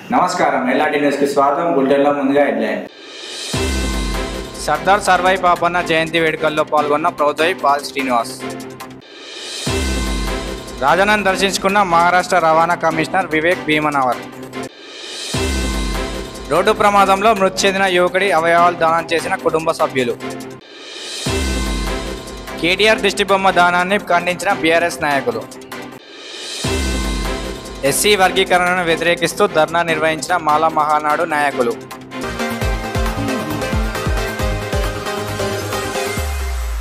నమస్కారం ఎల్లాంటి న్యూస్కి స్వాగతం బులెటిన్లో ముందుగా హెడ్లైన్ సర్దార్ సర్వై పాపన్న జయంతి వేడుకల్లో పాల్గొన్న ప్రౌదయ్ పాల్ శ్రీనివాస్ రాజానని దర్శించుకున్న మహారాష్ట్ర రవాణా కమిషనర్ వివేక్ భీమనవర్ రోడ్డు ప్రమాదంలో మృతి చెందిన యువకుడి అవయవాలు దానం చేసిన కుటుంబ సభ్యులు కేటీఆర్ దిష్టిబొమ్మ దానాన్ని ఖండించిన బీఆర్ఎస్ నాయకులు ఎస్సీ వర్గీకరణను వ్యతిరేకిస్తూ ధర్నా నిర్వహించిన మాలా మహానాడు నాయకులు